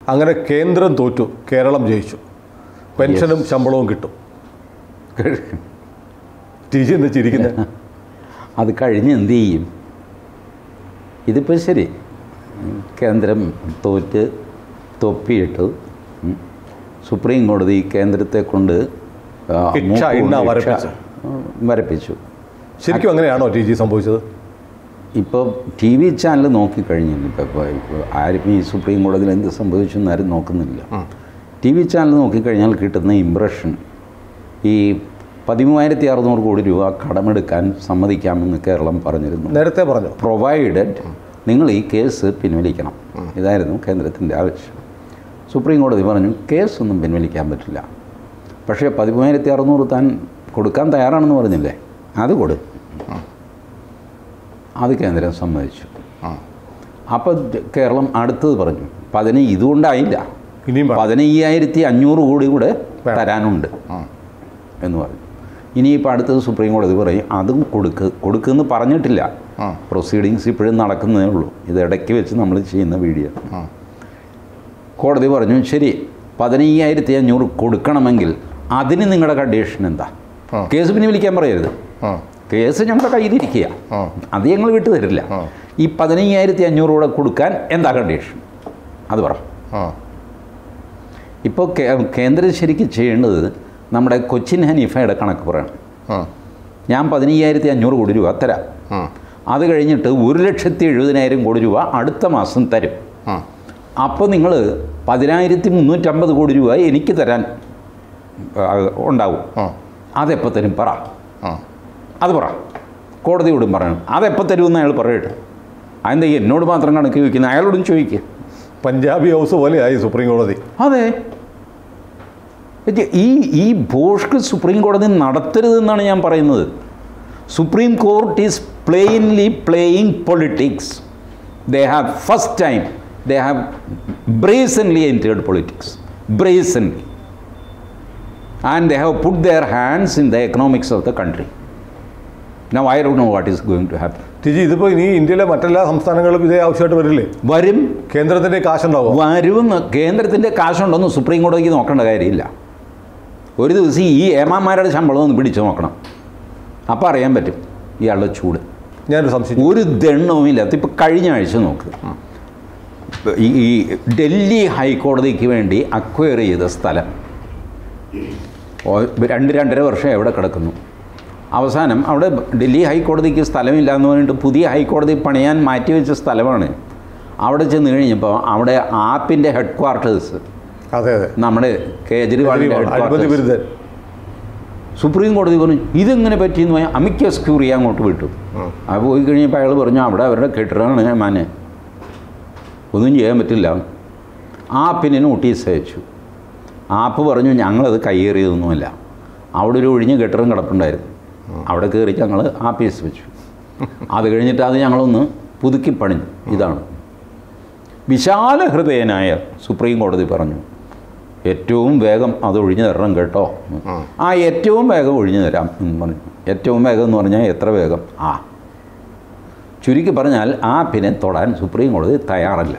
അങ്ങനെ കേന്ദ്രം തോറ്റു കേരളം ജയിച്ചു പെൻഷനും ശമ്പളവും കിട്ടും ടി ജി എന്താ ചിരിക്കുന്നത് അത് കഴിഞ്ഞ് എന്ത് ചെയ്യും ഇതിപ്പോൾ ശരി കേന്ദ്രം തോറ്റ് തൊപ്പിയിട്ടു ഉം. സുപ്രീം കോടതി കേന്ദ്രത്തെ കൊണ്ട് ആ, ഇച്ഛ മൂക്ക് ഇണ്ണ കൊണ്ട് വരപ്പിച്ചു. ഇച്ഛ, ഉം, വരപ്പിച്ചു ശരിക്കും അങ്ങനെയാണോ ടി ജി സംഭവിച്ചത് ഇപ്പോൾ ടി വി ചാനൽ നോക്കിക്കഴിഞ്ഞില്ല ഇപ്പോൾ ഇപ്പോൾ ആരും ഈ സുപ്രീം കോടതിയിൽ എന്ത് സംഭവിച്ചു എന്ന് ആരും നോക്കുന്നില്ല ടി വി ചാനൽ നോക്കിക്കഴിഞ്ഞാൽ കിട്ടുന്ന ഇമ്പ്രഷൻ ഈ പതിമൂവായിരത്തി അറുന്നൂറ് കോടി രൂപ കടമെടുക്കാൻ സമ്മതിക്കാമെന്ന് കേരളം പറഞ്ഞിരുന്നു നേരത്തെ പറഞ്ഞു പ്രൊവൈഡഡ് നിങ്ങൾ ഈ കേസ് പിൻവലിക്കണം ഇതായിരുന്നു കേന്ദ്രത്തിൻ്റെ ആവശ്യം സുപ്രീം കോടതി പറഞ്ഞു കേസൊന്നും പിൻവലിക്കാൻ പറ്റില്ല പക്ഷേ പതിമൂവായിരത്തി അറുന്നൂറ് താൻ കൊടുക്കാൻ തയ്യാറാണെന്ന് പറഞ്ഞില്ലേ അത് കൊടു അത് കേന്ദ്രം സമ്മതിച്ചു അപ്പോൾ കേരളം അടുത്തത് പറഞ്ഞു പതിന് ഇതുകൊണ്ടായില്ല ഇനിയും പറ. പതിനയ്യായിരത്തി അഞ്ഞൂറ് കോടി കൂടെ തരാനുണ്ട് എന്ന് പറഞ്ഞു ഇനിയിപ്പോൾ അടുത്തത് സുപ്രീം കോടതി പറയും അതും കൊടുക്ക് കൊടുക്കുമെന്ന് പറഞ്ഞിട്ടില്ല പ്രൊസീഡിങ്സ് ഇപ്പോഴും നടക്കുന്നതേ ഉള്ളൂ ഇത് ഇടയ്ക്ക് വെച്ച് നമ്മൾ ചെയ്യുന്ന വീഡിയോ കോടതി പറഞ്ഞു ശരി പതിനയ്യായിരത്തി അഞ്ഞൂറ് കൊടുക്കണമെങ്കിൽ അതിന് നിങ്ങളുടെ കണ്ടീഷൻ എന്താ ആ. കേസ് പിൻവലിക്കാൻ പറയരുത് ആ കേസ് ഞങ്ങളുടെ കയ്യിലിരിക്കുക ആ. അത് ഞങ്ങൾ വിട്ടു തരില്ല ആ. ഈ പതിനയ്യായിരത്തി അഞ്ഞൂറ് കൂടെ കൊടുക്കാൻ എന്താ കണ്ടീഷൻ അത് പറ ആ ഇപ്പോൾ കേ- കേന്ദ്രം ശരിക്കും ചെയ്യേണ്ടത് നമ്മുടെ കൊച്ചിൻ ഹനീഫയുടെ കണക്ക് പറയണം ആ ഞാൻ പതിനയ്യായിരത്തി അഞ്ഞൂറ് കോടി രൂപ തരാം ആ അത് കഴിഞ്ഞിട്ട് ഒരു ലക്ഷത്തി എഴുപതിനായിരം കോടി രൂപ അടുത്ത മാസം തരും ആ അപ്പോൾ നിങ്ങൾ പതിനായിരത്തി മുന്നൂറ്റമ്പത് കോടി രൂപ എനിക്ക് തരാൻ ആ, ഉണ്ടാവും ആ അതെപ്പോൾ തരും പറ ആ അത് പറ കോടതിയോടും പറയണം അതെപ്പോൾ തരുമെന്ന് അയാൾ പറയട്ടെ അതെന്താ ഈ എന്നോട് മാത്രം കണക്ക് ചോദിക്കുന്നത് അയാളോടും ചോദിക്കുക പഞ്ചാബി ഹൗസ് പോലെയായി സുപ്രീം കോടതി അതെ ഇത് ഈ ഈ ഭോഷ്ക്ക് സുപ്രീം കോടതി നടത്തരുതെന്നാണ് ഞാൻ പറയുന്നത് supreme court is plainly playing politics they have first time they have brazenly entered politics brazenly and they have put their hands in the economics of the country now I don't know what is going to happen T G ഇതിപ്പോൾ ഇനി ഇന്ത്യയിലെ മറ്റെല്ലാ സംസ്ഥാനങ്ങളും ഇതേ ആവശ്യമായിട്ട് വരില്ലേ വരും കേന്ദ്രത്തിന്റെ കാശുണ്ടാവോ വരുമെന്ന് കേന്ദ്രത്തിൻ്റെ കാശുണ്ടോന്ന് സുപ്രീം കോടതിക്ക് നോക്കേണ്ട കാര്യമില്ല ഒരു ദിവസം ഈ ഏമാന്മാരുടെ ശമ്പളം ഒന്ന് പിടിച്ചു നോക്കണം അപ്പോൾ അറിയാൻ പറ്റും ഇയാളുടെ ചൂട് ഞാനൊരു സംശയം ഒരു ദണ്ണവുമില്ല ഇപ്പം കഴിഞ്ഞ ആഴ്ച നോക്ക് ഈ ഈ ഡൽഹി ഹൈക്കോടതിക്ക് വേണ്ടി അക്വയർ ചെയ്ത സ്ഥലം ഓ- രണ്ട് രണ്ടര വർഷം എവിടെ കിടക്കുന്നു അവസാനം അവിടെ ഡൽഹി ഹൈക്കോടതിക്ക് സ്ഥലമില്ല എന്ന് പറഞ്ഞിട്ട് പുതിയ ഹൈക്കോടതി പണിയാൻ മാറ്റിവെച്ച സ്ഥലമാണ് അവിടെ ചെന്ന് കഴിഞ്ഞപ്പോൾ അവിടെ ആപ്പിൻ്റെ ഹെഡ് ക്വാർട്ടേഴ്സ് അതെ അതെ നമ്മുടെ കേജ്രിവാളിൻ്റെ ഹെഡ് അഴിമതി ക്വാർട്ടേഴ്സ് വിരുദ്ധൻ സുപ്രീം കോടതി പറഞ്ഞു ഇതെങ്ങനെ പറ്റിയെന്ന് പറഞ്ഞാൽ അമിക്കസ് ക്യൂറി അങ്ങോട്ട് വിട്ടു അത് പോയി കഴിഞ്ഞപ്പോൾ അയാൾ പറഞ്ഞു അവിടെ അവരുടെ കെട്ടിടമാണ് മാനെ ഒന്നും ചെയ്യാൻ പറ്റില്ല ആപ്പിന് നോട്ടീസ് അയച്ചു ആപ്പ് പറഞ്ഞു ഞങ്ങളത് കയ്യേറിയതൊന്നുമല്ല അവിടെ ഒരു ഒഴിഞ്ഞ കെട്ടിടം കിടപ്പുണ്ടായിരുന്നു അവിടെ കയറി ഞങ്ങൾ ആപ്പീസ് വെച്ചു അത് കഴിഞ്ഞിട്ട് അത് ഞങ്ങളൊന്ന് പുതുക്കി പണിഞ്ഞു ഇതാണ് വിശാല ഹൃദയനായ സുപ്രീം കോടതി പറഞ്ഞു ഏറ്റവും വേഗം അത് ഒഴിഞ്ഞു തരണം കേട്ടോ ആ ഏറ്റവും വേഗം ഒഴിഞ്ഞു തരാം എന്ന് പറഞ്ഞു ഏറ്റവും വേഗം എന്ന് പറഞ്ഞാൽ എത്ര വേഗം ആ ചുരുക്കി പറഞ്ഞാൽ ആ പിന്നെ തൊടാൻ സുപ്രീം കോടതി തയ്യാറല്ല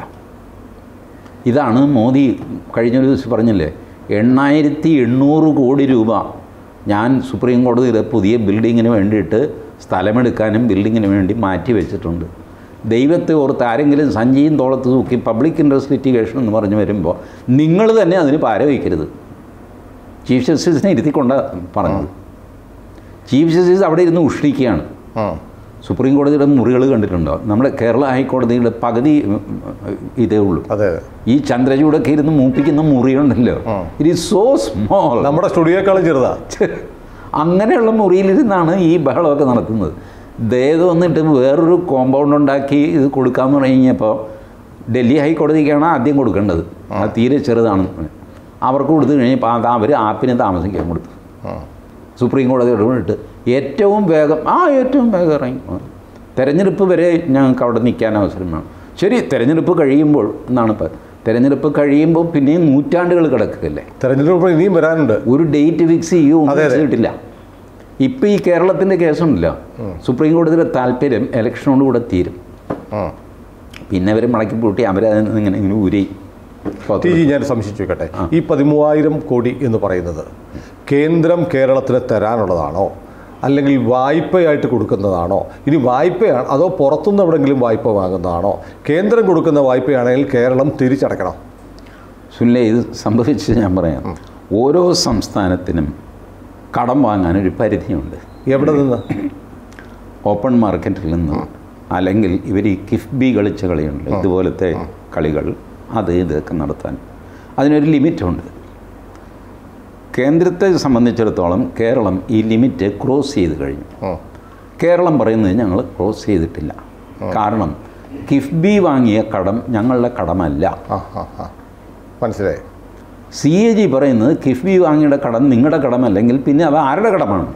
ഇതാണ് മോദി കഴിഞ്ഞൊരു ദിവസം പറഞ്ഞില്ലേ എണ്ണായിരത്തി എണ്ണൂറ് കോടി രൂപ ഞാൻ സുപ്രീം കോടതിയിലെ പുതിയ ബിൽഡിങ്ങിന് വേണ്ടിയിട്ട് സ്ഥലമെടുക്കാനും ബിൽഡിങ്ങിന് വേണ്ടി മാറ്റി വെച്ചിട്ടുണ്ട് ദൈവത്തെ ഓർത്ത് ആരെങ്കിലും സഞ്ചിയും തോളത്ത് തൂക്കി പബ്ലിക് ഇൻട്രസ്റ്റ് ലിറ്റിഗേഷൻ എന്ന് പറഞ്ഞു വരുമ്പോൾ നിങ്ങൾ തന്നെ അതിന് പാര വയ്ക്കരുത് ചീഫ് ജസ്റ്റിസിനെ ഇരുത്തിക്കൊണ്ട പറഞ്ഞത് ചീഫ് ജസ്റ്റിസ് അവിടെ ഇരുന്ന് ഉഷ്ണിക്കുകയാണ് ആ സുപ്രീം കോടതിയുടെ മുറികൾ കണ്ടിട്ടുണ്ടോ നമ്മുടെ കേരള ഹൈക്കോടതിയുടെ പകുതി ഉം, ഇതേ ഉള്ളൂ അതെ അതെ ഈ ചന്ദ്രചൂടൊക്കെ ഇരുന്ന് മൂപ്പിക്കുന്ന മുറിയുണ്ടല്ലോ ആ. ഇറ്റ് ഈസ് സോ സ്മോൾ നമ്മുടെ സ്റ്റുഡിയോക്കാളും ചെറുതാ അങ്ങനെയുള്ള മുറിയിലിരുന്നാണ് ഈ ബഹളമൊക്കെ നടത്തുന്നത് ദേത് വന്നിട്ട് വേറൊരു കോമ്പൗണ്ട് ഉണ്ടാക്കി ഇത് കൊടുക്കാമെന്ന് പറഞ്ഞു കഴിഞ്ഞപ്പോൾ ഡൽഹി ഹൈക്കോടതിക്കാണ് ആദ്യം കൊടുക്കേണ്ടത് അത് തീരെ ചെറുതാണെന്ന് പറഞ്ഞു. അവർക്ക് കൊടുത്തു കഴിഞ്ഞപ്പോൾ അത് അവർ ആപ്പിന് താമസിക്കാൻ കൊടുത്തു ആ സുപ്രീം കോടതി ഇടപെട്ട് ഏറ്റവും വേഗം ആ ഏറ്റവും വേഗം ഇറങ്ങി തെരഞ്ഞെടുപ്പ് വരെ ഞങ്ങൾക്ക് അവിടെ നിൽക്കാൻ അവസരം വേണം ശരി തെരഞ്ഞെടുപ്പ് കഴിയുമ്പോൾ എന്നാണ് ഇപ്പം തെരഞ്ഞെടുപ്പ് കഴിയുമ്പോൾ പിന്നെയും നൂറ്റാണ്ടുകൾ കിടക്കുകയല്ലേ തെരഞ്ഞെടുപ്പ് ഇനിയും വരാനുണ്ട് ഒരു ഡേറ്റ് ഫിക്സ് ചെയ്യുകയോ അതെ, ഒന്നും അതെ. ചെയ്തിട്ടില്ല ഇപ്പം ഈ കേരളത്തിൻ്റെ കേസുണ്ടല്ലോ സുപ്രീം കോടതിയുടെ താല്പര്യം ഇലക്ഷനോട് കൂടെ തീരും ആ പിന്നെ അവർ മടക്കി പൂട്ടി അവരതിൽ നിന്ന് ഇങ്ങനെ ഇങ്ങനെ ഊരി ടി ജി ഞാൻ സംശയിച്ചു വെക്കട്ടെ ഈ പതിമൂവായിരം കോടി എന്ന് പറയുന്നത് കേന്ദ്രം കേരളത്തിന് തരാനുള്ളതാണോ അല്ലെങ്കിൽ വായ്പയായിട്ട് കൊടുക്കുന്നതാണോ ഇനി വായ്പയാണ് അതോ പുറത്തുനിന്ന് എവിടെയെങ്കിലും വായ്പ വാങ്ങുന്നതാണോ കേന്ദ്രം കൊടുക്കുന്ന വായ്പയാണെങ്കിൽ കേരളം തിരിച്ചടക്കണം സുനിലെ ഇത് സംഭവിച്ചത് ഞാൻ പറയാം ഓരോ സംസ്ഥാനത്തിനും കടം വാങ്ങാനൊരു പരിധിയുണ്ട് എവിടെ നിന്ന് ഓപ്പൺ മാർക്കറ്റിൽ നിന്ന് അല്ലെങ്കിൽ ഇവർ ഈ കിഫ്ബി കളിച്ച കളിയുണ്ട് ഇതുപോലത്തെ കളികൾ അത് ഇതൊക്കെ നടത്താൻ അതിനൊരു ലിമിറ്റുണ്ട് കേന്ദ്രത്തെ സംബന്ധിച്ചിടത്തോളം കേരളം ഈ ലിമിറ്റ് ക്രോസ് ചെയ്ത് കഴിഞ്ഞു ഉം. കേരളം പറയുന്നത് ഞങ്ങൾ ക്രോസ് ചെയ്തിട്ടില്ല കാരണം കിഫ്ബി വാങ്ങിയ കടം ഞങ്ങളുടെ കടമല്ല ആ ആ ആ മനസ്സിലായി സി എ ജി പറയുന്നത് കിഫ്ബി വാങ്ങിയുടെ കടം നിങ്ങളുടെ കടമല്ലെങ്കിൽ പിന്നെ അത് ആരുടെ കടമാണ്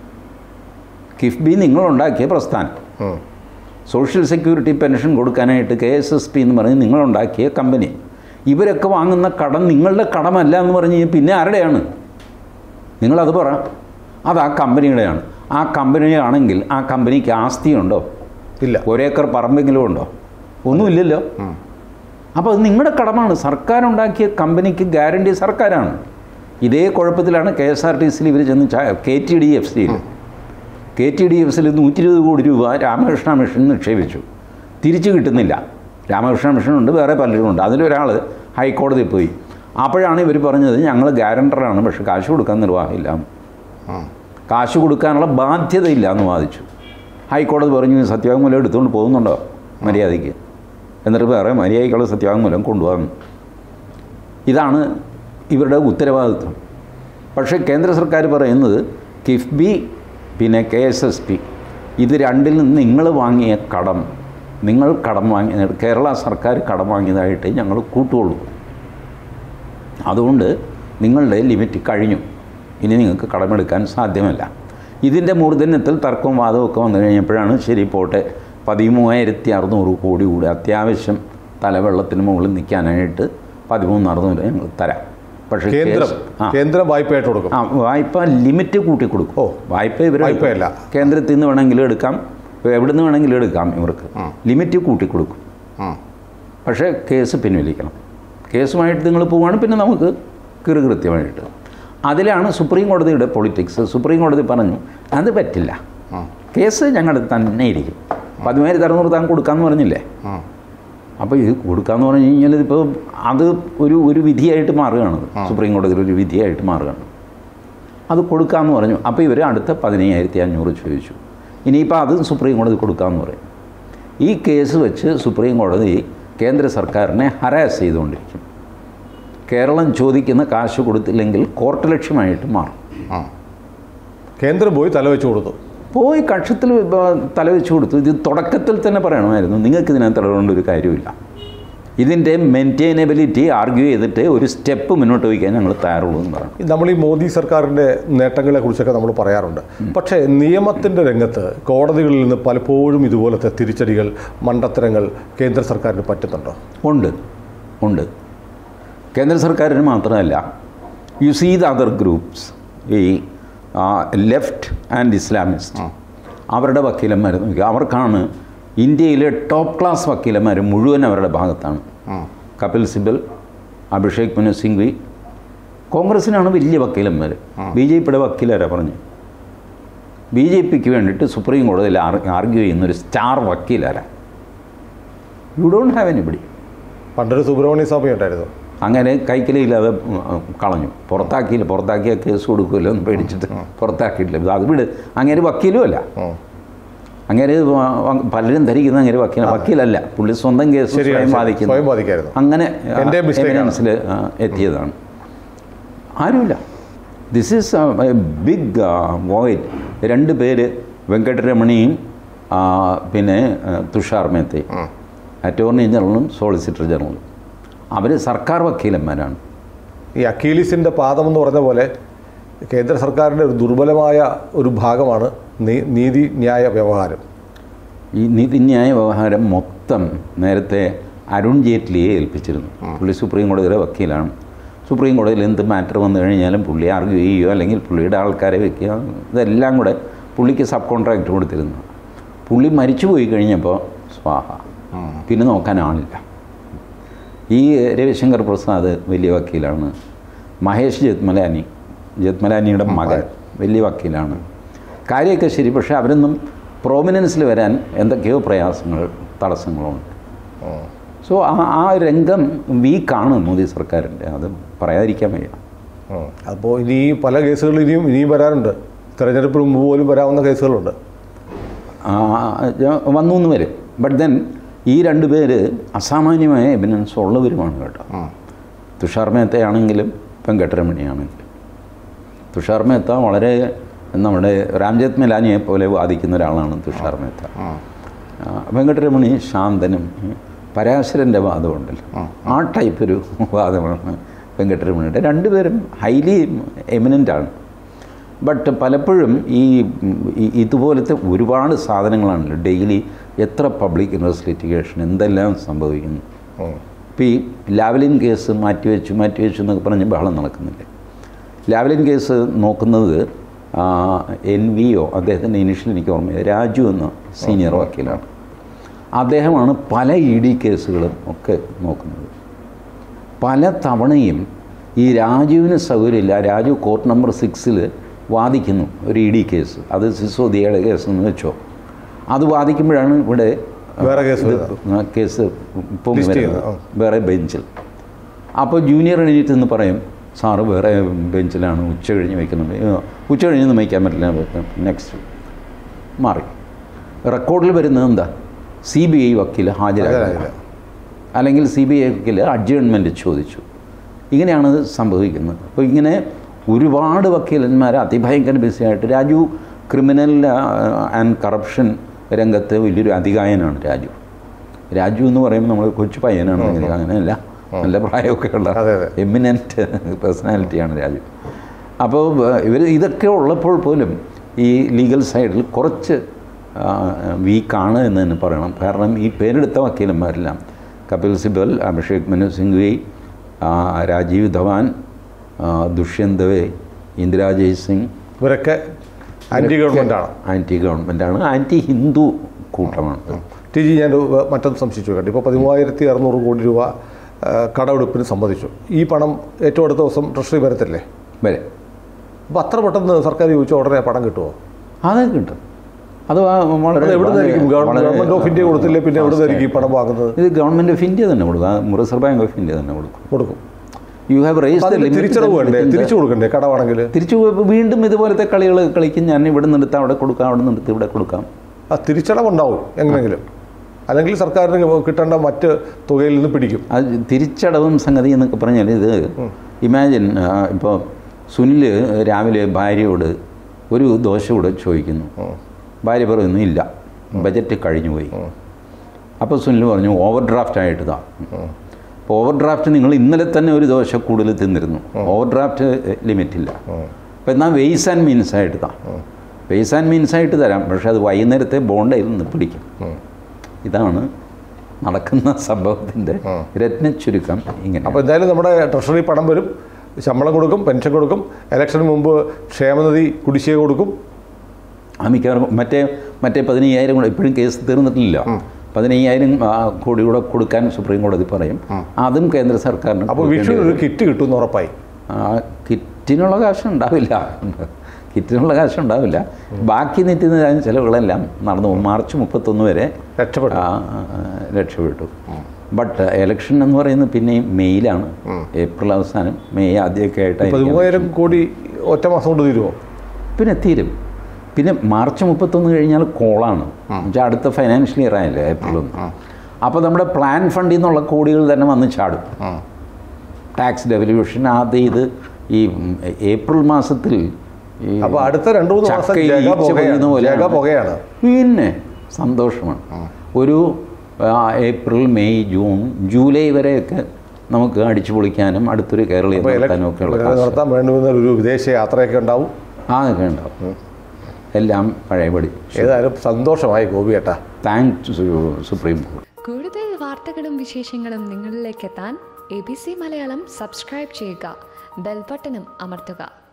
കിഫ്ബി നിങ്ങളുണ്ടാക്കിയ പ്രസ്ഥാനം ഉം. സോഷ്യൽ സെക്യൂരിറ്റി പെൻഷൻ കൊടുക്കാനായിട്ട് കെ എസ് എസ് പി എന്ന് പറഞ്ഞ് നിങ്ങളുണ്ടാക്കിയ കമ്പനി ഇവരൊക്കെ വാങ്ങുന്ന കടം നിങ്ങളുടെ കടമല്ല എന്ന് പറഞ്ഞ് കഴിഞ്ഞാൽ പിന്നെ ആരുടെയാണ് നിങ്ങളത് പറ അത് ആ കമ്പനിയുടെയാണ് ആ കമ്പനിയാണെങ്കിൽ ആ കമ്പനിക്ക് ആസ്തിയുണ്ടോ ഇല്ല ഒരേക്കർ പറമ്പെങ്കിലും ഉണ്ടോ ഒന്നുമില്ലല്ലോ അപ്പോൾ അത് നിങ്ങളുടെ കടമാണ് സർക്കാർ ഉണ്ടാക്കിയ കമ്പനിക്ക് ഗ്യാരണ്ടി സർക്കാരാണ് ഇതേ കുഴപ്പത്തിലാണ് കെ എസ് ആർ ടി സിയിൽ ഇവർ ചെന്ന് കെ ടി ഡി എഫ് സിയിൽ കെ ടി ഡി എഫ് സിയിൽ നൂറ്റി ഇരുപത് കോടി രൂപ രാമകൃഷ്ണ മിഷൻ നിക്ഷേപിച്ചു തിരിച്ചു കിട്ടുന്നില്ല രാമകൃഷ്ണ മിഷനുണ്ട് വേറെ പലരും ഉണ്ട് അതിലൊരാൾ ഹൈക്കോടതിയിൽ പോയി അപ്പോഴാണ് ഇവർ പറഞ്ഞത് ഞങ്ങൾ ഗ്യാരണ്ടറാണ് പക്ഷെ കാശ് കൊടുക്കാൻ നിർവാഹമില്ല ഉം. കാശ് കൊടുക്കാനുള്ള ബാധ്യതയില്ല എന്ന് വാദിച്ചു ഹൈക്കോടതി പറഞ്ഞു സത്യവാങ്മൂലം എടുത്തുകൊണ്ട് പോകുന്നുണ്ടോ മര്യാദയ്ക്ക് എന്നിട്ട് വേറെ മര്യാദയ്ക്കുള്ള സത്യവാങ്മൂലം കൊണ്ടുപോകാം ഇതാണ് ഇവരുടെ ഉത്തരവാദിത്വം പക്ഷേ കേന്ദ്ര സർക്കാർ പറയുന്നത് കിഫ്ബി പിന്നെ കെ എസ് എസ് പി ഇത് രണ്ടിൽ നിന്ന് നിങ്ങൾ വാങ്ങിയ കടം നിങ്ങൾ കടം വാങ്ങിയ കേരള സർക്കാർ കടം വാങ്ങിയതായിട്ട് ഞങ്ങൾ കൂട്ടുകൊള്ളൂ അതുകൊണ്ട് നിങ്ങളുടെ ലിമിറ്റ് കഴിഞ്ഞു ഇനി നിങ്ങൾക്ക് കടമെടുക്കാൻ സാധ്യമല്ല ഇതിൻ്റെ മൂർധന്യത്തിൽ തർക്കവും വാദവും ഒക്കെ വന്നു കഴിഞ്ഞപ്പോഴാണ് ശരി പോട്ടെ പതിമൂവായിരത്തി അറുന്നൂറ് കോടി കൂടി അത്യാവശ്യം തലവെള്ളത്തിന് മുകളിൽ നിൽക്കാനായിട്ട് പതിമൂന്ന് അറുന്നൂറ് ഞങ്ങൾ തരാം പക്ഷേ കേന്ദ്രം കേസ്- ആ കേന്ദ്രം വായ്പയായിട്ട് കൊടുക്കും ആ വായ്പ ലിമിറ്റ് കൂട്ടി കൊടുക്കും ഓ, വായ്പ ഇവർ വായ്പയല്ല. കേന്ദ്രത്തിൽ നിന്ന് വേണമെങ്കിലും എടുക്കാം എവിടെ നിന്ന് വേണമെങ്കിലും എടുക്കാം ഇവർക്ക് ലിമിറ്റ് കൂട്ടി കൊടുക്കും ഉം. പക്ഷേ കേസ് പിൻവലിക്കണം കേസുമായിട്ട് നിങ്ങൾ പോവുകയാണ് പിന്നെ നമുക്ക് കൃത്യമായിട്ട് അതിലാണ് സുപ്രീം കോടതിയുടെ പൊളിറ്റിക്സ് സുപ്രീം കോടതി പറഞ്ഞു അത് പറ്റില്ല ഉം. കേസ് ഞങ്ങളുടെ തന്നെ ഇരിക്കും പതിനായിരത്തി അറുന്നൂറ് താൻ കൊടുക്കാമെന്ന് പറഞ്ഞില്ലേ ഉം. അപ്പോൾ ഇത് കൊടുക്കാമെന്ന് പറഞ്ഞു കഴിഞ്ഞാൽ ഇതിപ്പോൾ അത് ഒരു ഒരു വിധിയായിട്ട് മാറുകയാണ് സുപ്രീം കോടതിയിൽ ഒരു വിധിയായിട്ട് മാറുകയാണ് അത് കൊടുക്കാമെന്ന് പറഞ്ഞു അപ്പോൾ ഇവർ അടുത്ത പതിനയ്യായിരത്തി അഞ്ഞൂറ് ചോദിച്ചു ഇനിയിപ്പോൾ അത് സുപ്രീം കോടതി കൊടുക്കാമെന്ന് പറയും ഈ കേസ് വെച്ച് സുപ്രീം കോടതി കേന്ദ്ര സർക്കാരിനെ ഹരാസ് ചെയ്തുകൊണ്ടിരിക്കും കേരളം ചോദിക്കുന്ന കാശ് കൊടുത്തില്ലെങ്കിൽ കോർട്ട് ലക്ഷ്യമായിട്ട് മാറും ഉം. കേന്ദ്രം പോയി തലവെച്ച് കൊടുത്തു പോയി കക്ഷത്തിൽ തലവെച്ച് കൊടുത്തു ഇത് തുടക്കത്തിൽ തന്നെ പറയണമായിരുന്നു നിങ്ങൾക്ക് ഇതിനകത്ത് ഇടപെടേണ്ട ഒരു കാര്യമില്ല ഇതിൻ്റെ മെയിൻറ്റെയിനബിലിറ്റി ആർഗ്യൂ ചെയ്തിട്ട് ഒരു സ്റ്റെപ്പ് മുന്നോട്ട് വയ്ക്കാൻ ഞങ്ങൾ തയ്യാറുള്ളൂ എന്ന് പറഞ്ഞു നമ്മൾ ഈ മോദി സർക്കാരിൻ്റെ നേട്ടങ്ങളെ കുറിച്ചൊക്കെ നമ്മൾ പറയാറുണ്ട് പക്ഷേ നിയമത്തിൻ്റെ രംഗത്ത് കോടതികളിൽ നിന്ന് പലപ്പോഴും ഇതുപോലത്തെ തിരിച്ചടികൾ മണ്ടത്തരങ്ങൾ കേന്ദ്ര സർക്കാരിന് പറ്റുന്നുണ്ടോ ഉണ്ട് ഉണ്ട് കേന്ദ്ര സർക്കാരിന് മാത്രമല്ല you see the other groups ഈ ലെഫ്റ്റ് ആൻഡ് ഇസ്ലാമിസ്റ്റ് അവരുടെ വക്കീലന്മാർ നോക്കി അവർക്കാണ് ഇന്ത്യയിലെ ടോപ്പ് ക്ലാസ് വക്കീലന്മാർ മുഴുവൻ അവരുടെ ഭാഗത്താണ് കപിൽ സിബൽ അഭിഷേക് മനു സിംഗ്വി കോൺഗ്രസിനാണ് വലിയ വക്കീലന്മാർ ബി ജെ പിയുടെ വക്കീലാരാ പറഞ്ഞു ബി ജെ പിക്ക് വേണ്ടിയിട്ട് സുപ്രീം കോടതിയിൽ ആർഗ്യൂ ചെയ്യുന്ന ഒരു സ്റ്റാർ വക്കീലാരാ യു ഡോണ്ട് ഹാവ് എനിബഡി പണ്ടൊരു സുബ്രഹ്മണ്യ സ്വാമി ഉണ്ടായിരുന്നു അങ്ങനെ കൈക്കലില്ലാതെ കളഞ്ഞു പുറത്താക്കിയില്ല പുറത്താക്കിയ കേസ് കൊടുക്കുമല്ലോ എന്ന് പേടിച്ചിട്ട് പുറത്താക്കിയിട്ടില്ല അത് വിട് അങ്ങനെ വക്കീലും അല്ല ഉം. അങ്ങനെ വ- വ- പലരും ധരിക്കുന്ന അങ്ങനെ വക്കീല വക്കീലല്ല പുള്ളി സ്വന്തം കേസ് ശരിയാണ്, സ്വയം ശരി. വാദിക്കുന്നു സ്വയം ബാധിക്കായിരുന്നു അങ്ങനെ എൻ്റെ mistake ആണ്. എവിഡൻസിൽ എത്തിയതാണ് ആരുമില്ല this is a big void രണ്ട് പേര് വെങ്കട്ടരമണിയും ആ, പിന്നെ ആ, തുഷാർ മേത്തയും അറ്റോർണി ജനറലും സോളിസിറ്റർ ജനറലും അവർ സർക്കാർ വക്കീലന്മാരാണ് ഈ അക്കീലിസിൻ്റെ പാദം എന്ന് പറഞ്ഞ പോലെ കേന്ദ്ര സർക്കാരിൻ്റെ ഒരു ദുർബലമായ ഒരു ഭാഗമാണ് നീ- നീതി ന്യായ വ്യവഹാരം ഈ നീതിന്യായ വ്യവഹാരം മൊത്തം നേരത്തെ അരുൺ ജെയ്റ്റ്ലിയെ ഏൽപ്പിച്ചിരുന്നു പുള്ളി സുപ്രീം കോടതിയുടെ വക്കീലാണ് സുപ്രീം കോടതിയിൽ എന്ത് മാറ്റർ വന്നു കഴിഞ്ഞാലും പുള്ളി ആർഗ്യൂ ചെയ്യുകയോ അല്ലെങ്കിൽ പുള്ളിയുടെ ആൾക്കാരെ വെക്കുക ഇതെല്ലാം കൂടെ പുള്ളിക്ക് സബ് കോൺട്രാക്റ്റ് കൊടുത്തിരുന്നു പുള്ളി മരിച്ചു പോയി കഴിഞ്ഞപ്പോൾ സ്വാഹ പിന്നെ നോക്കാൻ ആളില്ല ഈ രവിശങ്കർ പ്രസാദ് വലിയ വക്കീലാണ് മഹേഷ് ജത്മലാനി ജത്മലാനിയുടെ മകൻ വലിയ വക്കീലാണ് കാര്യമൊക്കെ ശരി പക്ഷേ അവരൊന്നും പ്രോമിനൻസിൽ വരാൻ എന്തൊക്കെയോ പ്രയാസങ്ങൾ തടസ്സങ്ങളുണ്ട് സോ ആ ആ രംഗം വീക്കാണ് മോദി സർക്കാരിൻ്റെ അത് പറയാതിരിക്കാൻ വയ്യ അപ്പോൾ ഇനി പല കേസുകൾ ഇനിയും ഇനിയും വരാറുണ്ട് തെരഞ്ഞെടുപ്പിന് മുമ്പ് പോലും വരാവുന്ന കേസുകളുണ്ട് ആ, ഞാൻ വന്നു എന്ന് വരും ബട്ട് ദെൻ ഈ രണ്ട് പേര് അസാമാന്യമായ എവിഡൻസ് ഉള്ളവരുമാണ് കേട്ടോ തുഷാർ മേത്തയാണെങ്കിലും വെങ്കട്ടരമണിയാണെങ്കിലും തുഷാർ മേത്ത വളരെ നമ്മുടെ രാംജത്ത് മെലാനിയെ പോലെ വാദിക്കുന്ന ഒരാളാണ് തുഷാർ മേത്ത ആ, വെങ്കട്ടരമണി ശാന്തനും പരാശരൻ്റെ വാദമുണ്ടല്ലോ ആ ടൈപ്പ് ഒരു വാദമാണ് വെങ്കട്ടരമണിയുടെ രണ്ടുപേരും ഹൈലി എമിനൻ്റ് ആണ് ബട്ട് പലപ്പോഴും ഈ ഈ- ഇതുപോലത്തെ ഒരുപാട് സാധനങ്ങളാണല്ലോ ഡെയിലി എത്ര പബ്ലിക് ഇൻട്രസ്റ്റ് ലിറ്റിഗേഷൻ എന്തെല്ലാം സംഭവിക്കുന്നു ഇപ്പോൾ ഈ ലാവലിൻ കേസ് മാറ്റിവെച്ചു മാറ്റിവെച്ചു എന്നൊക്കെ പറഞ്ഞ് ബഹളം നടക്കുന്നില്ലേ ലാവലിൻ കേസ് നോക്കുന്നത് എൻ വി ഒ അദ്ദേഹത്തിൻ്റെ ഇനിഷ്യൽ എനിക്ക് ഓർമ്മ രാജു എന്ന സീനിയർ വക്കീലാണ് അദ്ദേഹമാണ് പല ഇ ഡി കേസുകളും ഒക്കെ നോക്കുന്നത് പല തവണയും ഈ രാജുവിന് സൗകര്യമില്ല രാജു കോർട്ട് നമ്പർ സിക്സിൽ വാദിക്കുന്നു ഒരു ഇ ഡി കേസ് അത് സിസോദിയയുടെ കേസ് എന്ന് വെച്ചോ അത് വാദിക്കുമ്പോഴാണ് ഇവിടെ വേറെ കേസ് ഇത് വരുന്നത്. കേസ് പൊങ്ങി List വരുന്നത്. ചെയ്യുന്നത്, വേറെ ബെഞ്ചിൽ അപ്പോൾ ജൂനിയർ എണീറ്റ് എന്ന് പറയും സാറ് വേറെ ബെഞ്ചിലാണ് ഉച്ച കഴിഞ്ഞ് വയ്ക്കുന്നത് ഏ, ഉച്ച കഴിഞ്ഞൊന്നും വയ്ക്കാൻ പറ്റില്ല നെക്സ്റ്റ് മാറി റെക്കോർഡിൽ വരുന്നത് എന്താ സി ബി ഐ വക്കീൽ ഹാജരാകില്ല ഹാജരാകില്ല. അല്ലെങ്കിൽ സി ബി ഐ വക്കീൽ അഡ്ജേൺമെൻറ്റ് ചോദിച്ചു ഇങ്ങനെയാണ് ഇത് സംഭവിക്കുന്നത് അപ്പോൾ ഇങ്ങനെ ഒരുപാട് വക്കീലന്മാർ അതിഭയങ്കര ബിസിയായിട്ട് രാജു ക്രിമിനൽ ആൻഡ് കറപ്ഷൻ രംഗത്ത് വലിയൊരു അധികായനാണ് രാജു രാജു എന്ന് പറയുമ്പോൾ നമ്മൾ കൊച്ചു പയ്യനാണ് അങ്ങനെ അങ്ങനെയല്ല നല്ല പ്രായമൊക്കെ ഉള്ള അതെ, അതെ. എമിനൻറ്റ് പേഴ്സണാലിറ്റിയാണ് രാജു അപ്പോൾ ഇവർ ഇതൊക്കെ ഉള്ളപ്പോൾ പോലും ഈ ലീഗൽ സൈഡിൽ കുറച്ച് വീക്കാണ് എന്ന് തന്നെ പറയണം കാരണം ഈ പേരെടുത്ത വക്കീലന്മാരെല്ലാം കപിൽ സിബൽ അഭിഷേക് മനു സിംഗ്വി ആ, രാജീവ് ധവാൻ ആ, ദുഷ്യന്ത് ദവേ ഇന്ദിരാ ജയ്സിംഗ് ഇവരൊക്കെ ആൻറ്റി ഗവൺമെൻറ്റാണ് ആൻറ്റി ഗവൺമെൻറ്റാണ് ആൻറ്റി ഹിന്ദു കൂട്ടമാണ് ടി ജി ഞാൻ ഒരു മറ്റൊന്ന് സംശയിച്ചു കേട്ടോ ഇപ്പോൾ പതിമൂവായിരത്തി അറുന്നൂറ് കോടി രൂപ ആ, കടമെടുപ്പിന് സമ്മതിച്ചു ഈ പണം ഏറ്റവും അടുത്ത ദിവസം ട്രഷറി വരത്തില്ലേ വരെ അപ്പോൾ അത്ര പെട്ടെന്ന് സർക്കാർ ചോദിച്ചാൽ ഉടനെ പണം കിട്ടുമോ അത് കിട്ടും അത് വ- വളരെ അത് എവിടെ നിന്നായിരിക്കും വളരെ ഗവൺമെൻറ് ഓഫ് ഇന്ത്യ കൊടുത്തില്ലേ പിന്നെ എവിടെ നിന്നായിരിക്കും ഈ പണം വാങ്ങുന്നത് ഇത് ഗവൺമെൻറ് ഓഫ് ഇന്ത്യ തന്നെ കൊടുക്കും ആ റിസർവ് ബാങ്ക് ഓഫ് ഇന്ത്യ തന്നെ കൊടുക്കും കൊടുക്കും യു ഹാവ് റേസ് അതിന് തിരിച്ചടവ് വേണ്ടേ തിരിച്ചു കൊടുക്കണ്ടേ കടമാണെങ്കിൽ തിരിച്ചു പോയപ്പോൾ വീണ്ടും ഇതുപോലത്തെ കളികൾ കളിക്കും ഞാൻ ഇവിടെ നിന്നെടുത്ത് അവിടെ കൊടുക്കാം അവിടെ നിന്നെടുത്ത് ഇവിടെ കൊടുക്കാം ആ തിരിച്ചടവുണ്ടാവും എങ്ങനെയെങ്കിലും അല്ലെങ്കിൽ സർക്കാരിന് കിട്ടേണ്ട മറ്റ് തുകയിൽ നിന്ന് പിടിക്കും അത് തിരിച്ചടവും സംഗതി എന്നൊക്കെ പറഞ്ഞാൽ ഇത് ഇമാജിൻ ഇപ്പോൾ സുനിൽ രാവിലെ ഭാര്യയോട് ഒരു ദോശ കൂടെ ചോദിക്കുന്നു ഭാര്യ പറയുന്നു ഇല്ല ബജറ്റ് കഴിഞ്ഞു പോയി അപ്പോൾ സുനിൽ പറഞ്ഞു ഓവർ ഡ്രാഫ്റ്റ് ആയിട്ട് താ അപ്പോൾ ഓവർ ഡ്രാഫ്റ്റ് നിങ്ങൾ ഇന്നലെ തന്നെ ഒരു ദോശ കൂടുതൽ തിന്നിരുന്നു ഓവർ ഡ്രാഫ്റ്റ് ലിമിറ്റ് ഇല്ല അപ്പോൾ എന്നാൽ വെയ്സ് ആൻഡ് മീൻസ് ആയിട്ട് താ വെയ്സ് ആൻഡ് മീൻസ് ആയിട്ട് തരാം പക്ഷേ അത് വൈകുന്നേരത്തെ ബോണ്ടയിൽ നിന്ന് പിടിക്കും ഇതാണ് നടക്കുന്ന സംഭവത്തിൻ്റെ രത്നച്ചുരുക്കം ഇങ്ങനെ അപ്പോൾ എന്തായാലും നമ്മുടെ ട്രഷറി പണം വരും ശമ്പളം കൊടുക്കും പെൻഷൻ കൊടുക്കും ഇലക്ഷന് മുമ്പ് ക്ഷേമനിധി കുടിശ്ശിക കൊടുക്കും ആ മിക്കവാറും മറ്റേ മറ്റേ പതിനയ്യായിരം കൂടെ ഇപ്പോഴും കേസ് തീർന്നിട്ടില്ല പതിനയ്യായിരം ആ, കോടി കൂടെ കൊടുക്കാൻ സുപ്രീം കോടതി പറയും അതും കേന്ദ്ര സർക്കാരിന് അപ്പോൾ വിഷു ഒരു കിറ്റ് കിട്ടുമെന്ന് ഉറപ്പായി ആ, കിറ്റിനുള്ള കാശ് ഉണ്ടാവില്ല കിറ്റിനുള്ള കാശ് ഉണ്ടാവില്ല ബാക്കി നിറ്റുന്ന ചിലവുകളെല്ലാം നടന്നു പോകും മാർച്ച് മുപ്പത്തൊന്ന് വരെ രക്ഷപ്പെട്ടു ആ, ആ, രക്ഷപ്പെട്ടു ബട്ട് ഇലക്ഷൻ എന്ന് പറയുന്നത് പിന്നെയും മെയ്യിലാണ് ഏപ്രിൽ അവസാനം മെയ് ആദ്യമൊക്കെ ആയിട്ടായിരിക്കും പതിമൂവായിരം കോടി ഒറ്റ മാസം കൊണ്ട് തീരുമോ പിന്നെ തീരും പിന്നെ മാർച്ച് മുപ്പത്തൊന്ന് കഴിഞ്ഞാൽ കോളാണ് എന്നുവെച്ചാൽ അടുത്ത ഫൈനാൻഷ്യൽ ഇയർ ആയല്ലേ ഏപ്രിൽ ഒന്ന് അപ്പോൾ നമ്മുടെ പ്ലാൻ ഫണ്ടിൽ നിന്നുള്ള കോടികൾ തന്നെ വന്ന് ചാടും ടാക്സ് ഡെവല്യൂഷൻ ആദ്യം ഇത് ഈ ഉം, ഏപ്രിൽ മാസത്തിൽ ഈ അപ്പോൾ അടുത്ത രണ്ട് മൂന്ന് മാസം ചക്കയിൽ ജഗ ഈച്ച പൊതിയുന്ന പുകയാണ് പോലെയാണ്. ജഗ പുകയാണ് പിന്നെ സന്തോഷമാണ് ഒരു ആ, ഏപ്രിൽ മെയ് ജൂൺ ജൂലൈ വരെയൊക്കെ നമുക്ക് അടിച്ചു പൊളിക്കാനും അടുത്തൊരു കേരളീയ അപ്പോൾ നടത്താനും ഒക്കെ ഉള്ള ഇലക്ഷൻ നടത്താൻ വേണ്ടുന്ന ഒരു വിദേശ യാത്രയൊക്കെ ഉണ്ടാവും അതൊക്കെ ഉണ്ടാവും എല്ലാം പഴയപടി ഏതായാലും സന്തോഷമായി ഗോപിയേട്ടാ താങ്ക്സ് സുപ്രീം കോടതി കൂടുതൽ വാർത്തകളും വിശേഷങ്ങളും നിങ്ങളിലേക്ക് എത്താൻ A B C Malayalam subscribe ചെയ്യുക ബെൽബട്ടനും അമർത്തുക